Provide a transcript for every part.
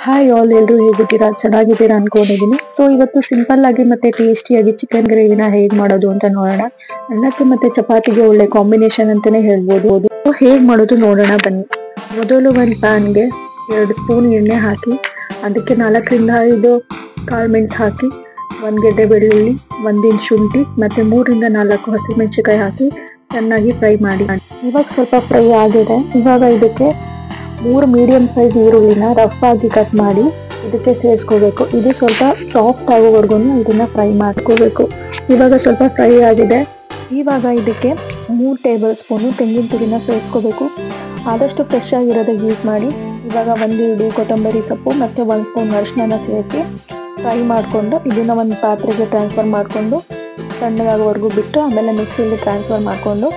hi all ಎಲ್ರು ಹೇಗಿದ್ದೀರಾ ಚೆನ್ನಾಗಿದ್ದೀರಾ ಅನ್ಕೊಂಡಿದೀನಿ ಸೊ ಇವತ್ತು ಸಿಂಪಲ್ ಆಗಿ ಮತ್ತೆ ಟೇಸ್ಟಿಯಾಗಿ ಚಿಕನ್ ಗ್ರೇವಿನ ಹೇಗ್ ಮಾಡೋದು ಅಂತ ನೋಡೋಣ ಅನ್ನಕ್ಕೆ ಮತ್ತೆ ಚಪಾತಿಗೆ ಒಳ್ಳೆ ಕಾಂಬಿನೇಷನ್ ಅಂತಾನೆ ಹೇಳ್ಬೋದು So, ಹೇಗ್ ಮಾಡೋದು ನೋಡೋಣ ಬನ್ನಿ ಮೊದಲು ಒಂದು ಪ್ಯಾನ್ಗೆ ಎರಡು ಸ್ಪೂನ್ ಎಣ್ಣೆ ಹಾಕಿ ಅದಕ್ಕೆ ನಾಲ್ಕರಿಂದ ಐದು ಕಾಳು ಮೆಣಸು ಹಾಕಿ ಒಂದು ಗೆಡ್ಡೆ ಬೆಳ್ಳುಳ್ಳಿ ಒಂದಿಂಚು ಶುಂಠಿ ಮತ್ತೆ ಮೂರರಿಂದ ನಾಲ್ಕು ಹಸಿಮೆಣಸಿನಕಾಯಿ ಹಾಕಿ ಚೆನ್ನಾಗಿ ಫ್ರೈ ಮಾಡಿ ಇವಾಗ ಸ್ವಲ್ಪ ಫ್ರೈ ಆಗಿದೆ ಇವಾಗ ಇದಕ್ಕೆ ಮೂರು ಮೀಡಿಯಂ ಸೈಜ್ ಈರುಳ್ಳಿನ ರಫ್ ಆಗಿ ಕಟ್ ಮಾಡಿ ಇದಕ್ಕೆ ಸೇರಿಸ್ಕೋಬೇಕು ಇದು ಸ್ವಲ್ಪ ಸಾಫ್ಟ್ ಆಗೋವರೆಗೂ ಇದನ್ನ ಫ್ರೈ ಮಾಡ್ಕೋಬೇಕು ಇವಾಗ ಸ್ವಲ್ಪ ಫ್ರೈ ಆಗಿದೆ ಇವಾಗ ಇದಕ್ಕೆ ಮೂರು ಟೇಬಲ್ ಸ್ಪೂನು ತೆಂಗಿನ ತುರಿನ ಸೇರಿಸ್ಕೋಬೇಕು ಆದಷ್ಟು ಫ್ರೆಶ್ ಆಗಿರೋದ ಯೂಸ್ ಮಾಡಿ ಇವಾಗ ಒಂದು ಇಡಿ ಕೊತ್ತಂಬರಿ ಸೊಪ್ಪು ಮತ್ತು ಒಂದು ಸ್ಪೂನ್ ಅರಿಶಿನ ಸೇರಿಸಿ ಫ್ರೈ ಮಾಡಿಕೊಂಡು ಇದನ್ನ ಒಂದು ಪಾತ್ರೆಗೆ ಟ್ರಾನ್ಸ್ಫರ್ ಮಾಡಿಕೊಂಡು ತಣ್ಣಗಾಗೋವರೆಗೂ ಬಿಟ್ಟು ಆಮೇಲೆ ಮಿಕ್ಸಿಯಲ್ಲಿ ಟ್ರಾನ್ಸ್ಫರ್ ಮಾಡಿಕೊಂಡು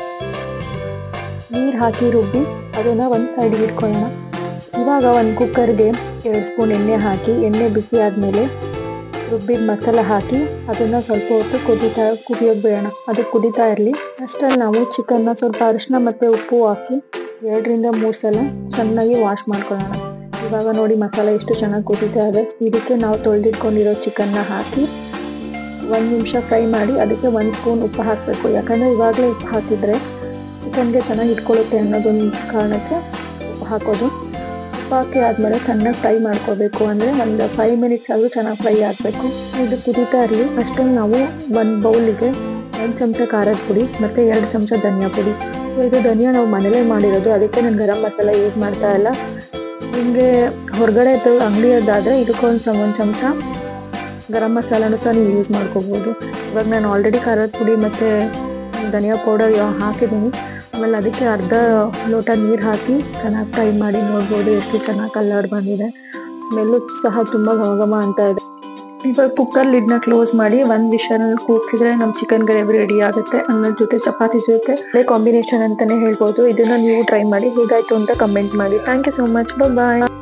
ನೀರು ಹಾಕಿ ರುಬ್ಬಿ ಅದನ್ನು ಒಂದು ಸೈಡ್ಗೆ ಇಟ್ಕೊಳ್ಳೋಣ ಇವಾಗ ಒಂದು ಕುಕ್ಕರ್ಗೆ ಎರಡು ಸ್ಪೂನ್ ಎಣ್ಣೆ ಹಾಕಿ ಎಣ್ಣೆ ಬಿಸಿ ಆದಮೇಲೆ ರುಬ್ಬಿದ ಮಸಾಲ ಹಾಕಿ ಅದನ್ನು ಸ್ವಲ್ಪ ಹೊತ್ತು ಕುದೀತಾ ಕುದಿಯೋಕೆ ಬಿಡೋಣ ಅದು ಕುದೀತಾ ಇರಲಿ ಅಷ್ಟರಲ್ಲಿ ನಾವು ಚಿಕನ್ನ ಸ್ವಲ್ಪ ಅರಿಶಿನ ಮತ್ತು ಉಪ್ಪು ಹಾಕಿ ಎರಡರಿಂದ ಮೂರು ಸಲ ಚೆನ್ನಾಗಿ ವಾಶ್ ಮಾಡ್ಕೊಳ್ಳೋಣ ಇವಾಗ ನೋಡಿ ಮಸಾಲ ಎಷ್ಟು ಚೆನ್ನಾಗಿ ಕುದೀತಾ ಇದೆ ಇದಕ್ಕೆ ನಾವು ತೊಳೆದಿಟ್ಕೊಂಡಿರೋ ಚಿಕನ್ನ ಹಾಕಿ ಒಂದು ನಿಮಿಷ ಫ್ರೈ ಮಾಡಿ ಅದಕ್ಕೆ ಒಂದು ಸ್ಪೂನ್ ಉಪ್ಪು ಹಾಕಬೇಕು ಯಾಕಂದರೆ ಇವಾಗಲೇ ಉಪ್ಪು ಹಾಕಿದರೆ ಚಿಕನ್ಗೆ ಚೆನ್ನಾಗಿ ಇಟ್ಕೊಳ್ಳುತ್ತೆ ಅನ್ನೋದೊಂದು ಕಾರಣಕ್ಕೆ ಉಪ್ಪು ಹಾಕೋದು ಉಪ್ಪು ಹಾಕಿ ಆದಮೇಲೆ ಚೆನ್ನಾಗಿ ಫ್ರೈ ಮಾಡ್ಕೋಬೇಕು ಅಂದರೆ ಒಂದು ಫೈವ್ ಮಿನಿಟ್ಸ್ ಆದರೂ ಚೆನ್ನಾಗಿ ಫ್ರೈ ಆಗಬೇಕು ಇದು ಕುದೀತಾ ಇರಲಿ ಅಷ್ಟೊಂದು ನಾವು ಒಂದು ಬೌಲಿಗೆ ಒಂದು ಚಮಚ ಖಾರದ ಪುಡಿ ಮತ್ತು ಎರಡು ಚಮಚ ಧನಿಯಾ ಪುಡಿ ಸೊ ಇದು ಧನಿಯಾ ನಾವು ಮನೇಲೇ ಮಾಡಿರೋದು ಅದಕ್ಕೆ ನಾನು ಗರಂ ಮಸಾಲ ಯೂಸ್ ಮಾಡ್ತಾ ಇಲ್ಲ ನಿಮಗೆ ಹೊರಗಡೆ ಅಂಗಡಿಯದ್ದಾದರೆ ಇದಕ್ಕೊಂದು ಚಮ ಒಂದು ಚಮಚ ಗರಂ ಮಸಾಲನೂ ಸಹ ನೀವು ಯೂಸ್ ಮಾಡ್ಕೋಬೋದು ಇವಾಗ ನಾನು ಆಲ್ರೆಡಿ ಖಾರದ ಪುಡಿ ಮತ್ತು ಧನಿಯಾ ಪೌಡರ್ ಹಾಕಿದ್ದೀನಿ ಆಮೇಲೆ ಅದಕ್ಕೆ ಅರ್ಧ ಲೋಟ ನೀರು ಹಾಕಿ ಚೆನ್ನಾಗಿ ಫ್ರೈ ಮಾಡಿ ನೋಡ್ಬೋದು ಎಷ್ಟು ಚೆನ್ನಾಗಿ ಕಲರ್ ಬಂದಿದೆ ಸ್ಮೆಲ್ಲು ಸಹ ತುಂಬ ಘಮ ಘಮ ಅಂತ ಇದೆ ಇವಾಗ ಕುಕ್ಕರ್ ಲಿಡ್ನ ಕ್ಲೋಸ್ ಮಾಡಿ ಒಂದು ವಿಷಲ್ ಕೂಗ್ಸಿದ್ರೆ ನಮ್ಮ ಚಿಕನ್ ಗ್ರೇವಿ ರೆಡಿ ಆಗುತ್ತೆ ಅನ್ನೋದ್ರ ಜೊತೆ ಚಪಾತಿ ಜೊತೆ ಒಳ್ಳೆ ಕಾಂಬಿನೇಷನ್ ಅಂತಾನೆ ಹೇಳ್ಬೋದು ಇದನ್ನ ನೀವು ಟ್ರೈ ಮಾಡಿ ಹೇಗಾಯ್ತು ಅಂತ ಕಮೆಂಟ್ ಮಾಡಿ thank you so much bye